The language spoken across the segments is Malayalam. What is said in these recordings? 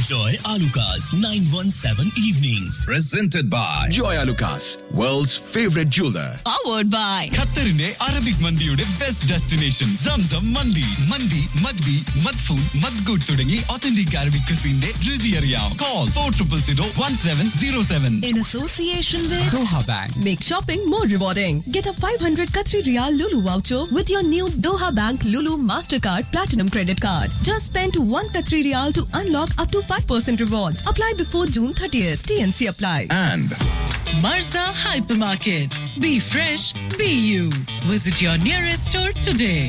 Enjoy Alucard's 917 evenings. Presented by Joy Alucas, world's favorite jeweler. powered by ഖത്തറിന്റെ അറബിക് മന്തിയുടെ ബെസ്റ്റ് ഡെസ്റ്റിനേഷൻ സംസം മന്തി മന്തി മദ്ബി മദ്ഫൂൺ മദ്ഗുഡ് തുടങ്ങി ഒത്തന്റിക് അറബിക് ക്രിസിന്റെ രുചി അറിയാം call for triple zero one seven zero seven in association with Doha bank Make shopping more rewarding. Get a 500 Qatari Riyal Lulu voucher with your new Doha Bank Lulu Mastercard Platinum Credit Card. Just spend 1 Qatari Riyal to unlock up to 5% rewards. Apply before June 30th. TNC apply. And Marza Hypermarket. Be fresh, be you. Visit your nearest store today.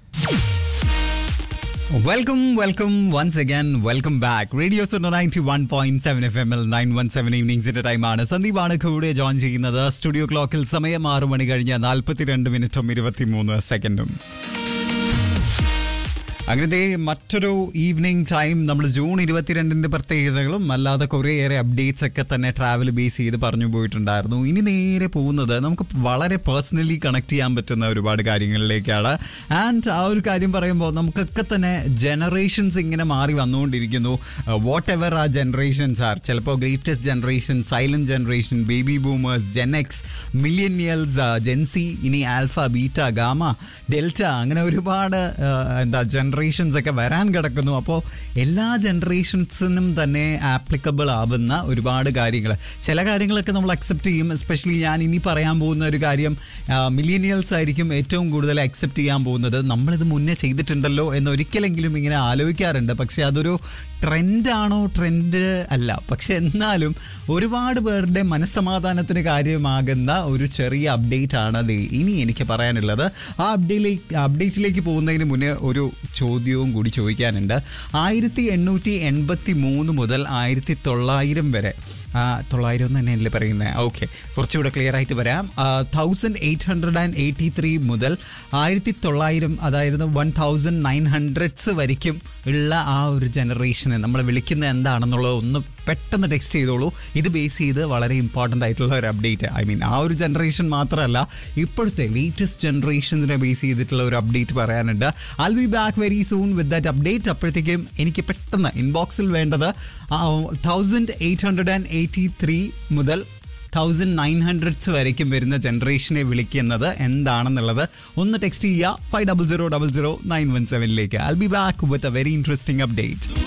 Welcome welcome once again welcome back radio Suno ninety one point seven F M L nine one seven ഈവനിങ്സിന്റെ ടൈമാണ് സന്ദീപാണ് കൂടെ ജോയിൻ ചെയ്യുന്നത് സ്റ്റുഡിയോ ക്ലോക്കിൽ സമയം ആറു മണി കഴിഞ്ഞ് നാൽപ്പത്തിരണ്ട് മിനിറ്റും ഇരുപത്തിമൂന്ന് സെക്കൻഡും അങ്ങനത്തെ മറ്റൊരു ഈവനിങ് ടൈം നമ്മൾ ജൂൺ ഇരുപത്തിരണ്ടിന്റെ പ്രത്യേകതകളും അല്ലാതെ കുറേയേറെ അപ്ഡേറ്റ്സ് ഒക്കെ തന്നെ ട്രാവൽ ബേസ് ചെയ്ത് പറഞ്ഞു പോയിട്ടുണ്ടായിരുന്നു ഇനി നേരെ പോകുന്നത് നമുക്ക് വളരെ പേഴ്സണലി കണക്ട് ചെയ്യാൻ പറ്റുന്ന ഒരുപാട് കാര്യങ്ങളിലേക്കാണ് ആൻഡ് ആ ഒരു കാര്യം പറയുമ്പോൾ നമുക്കൊക്കെ തന്നെ ജനറേഷൻസ് ഇങ്ങനെ മാറി വന്നുകൊണ്ടിരിക്കുന്നു വാട്ട് എവർ ആ ജനറേഷൻസ് ആർ ചിലപ്പോൾ greatest generation silent generation baby boomers Gen X millennials Gen Z ഇനി ആൽഫ ബീറ്റ ഗാമ ഡെൽറ്റ അങ്ങനെ ഒരുപാട് ആ, എന്താ ജനറേഷൻസ് ഒക്കെ വരാൻ കിടക്കുന്നു അപ്പോൾ എല്ലാ ജനറേഷൻസിനും തന്നെ ആപ്ലിക്കബിൾ ആവുന്ന ഒരുപാട് കാര്യങ്ങൾ ചില കാര്യങ്ങളൊക്കെ നമ്മൾ അക്സെപ്റ്റ് ചെയ്യും എസ്പെഷ്യലി ഞാൻ ഇനി പറയാൻ പോകുന്ന ഒരു കാര്യം മില്ലേനിയൽസ് ആയിരിക്കും ഏറ്റവും കൂടുതൽ അക്സെപ്റ്റ് ചെയ്യാൻ പോകുന്നത് നമ്മളിത് മുന്നേ ചെയ്തിട്ടുണ്ടല്ലോ എന്ന് ഒരിക്കലെങ്കിലും ഇങ്ങനെ ആലോചിക്കാറുണ്ട് പക്ഷെ അതൊരു ട്രെൻഡാണോ ട്രെൻഡ് അല്ല പക്ഷെ എന്നാലും ഒരുപാട് പേരുടെ മനസ്സമാധാനത്തിന് കാര്യമാകുന്ന ഒരു ചെറിയ അപ്ഡേറ്റ് ആണ് ദേ ഇനി എനിക്ക് പറയാനുള്ളത് ആ അപ്ഡേറ്റിലേക്ക് അപ്ഡേറ്റിലേക്ക് പോകുന്നതിന് മുന്നേ ഒരു ചോദ്യവും കൂടി ചോദിക്കാനുണ്ട് ആയിരത്തി എണ്ണൂറ്റി എൺപത്തി മൂന്ന് മുതൽ ആയിരത്തി തൊള്ളായിരം വരെ ആ, തൊള്ളായിരം എന്ന് തന്നെയല്ലേ പറയുന്നത് ഓക്കെ കുറച്ചുകൂടെ ക്ലിയർ ആയിട്ട് വരാം thousand eight hundred and eighty three മുതൽ ആയിരത്തി തൊള്ളായിരം അതായത് വൺ തൗസൻഡ് നയൻ ഹൺഡ്രഡ്സ് വരയ്ക്കും ഉള്ള ആ ഒരു ജനറേഷനെ നമ്മൾ വിളിക്കുന്നത് എന്താണെന്നുള്ളത് ഒന്ന് പെട്ടെന്ന് ടെക്സ്റ്റ് ചെയ്തോളൂ ഇത് ബേസ് ചെയ്ത് വളരെ ഇമ്പോർട്ടൻ്റ് ആയിട്ടുള്ള ഒരു അപ്ഡേറ്റ് ഐ മീൻ ആ ഒരു ജനറേഷൻ മാത്രമല്ല ഇപ്പോഴത്തെ ലേറ്റസ്റ്റ് ജനറേഷൻസിനെ ബേസ് ചെയ്തിട്ടുള്ള ഒരു അപ്ഡേറ്റ് പറയാനുണ്ട് I be back very soon with that update അപ്പോഴത്തേക്കും എനിക്ക് പെട്ടെന്ന് ഇൻബോക്സിൽ വേണ്ടത് thousand eight hundred and eighty three മുതൽ തൗസൻഡ് നയൻ ഹൺഡ്രഡ്സ് വരയ്ക്കും വരുന്ന ജനറേഷനെ വിളിക്കുന്നത് എന്താണെന്നുള്ളത് ഒന്ന് ടെക്സ്റ്റ് ചെയ്യുക five double zero double zero nine one സെവനിലേക്ക് I be back with a very interesting update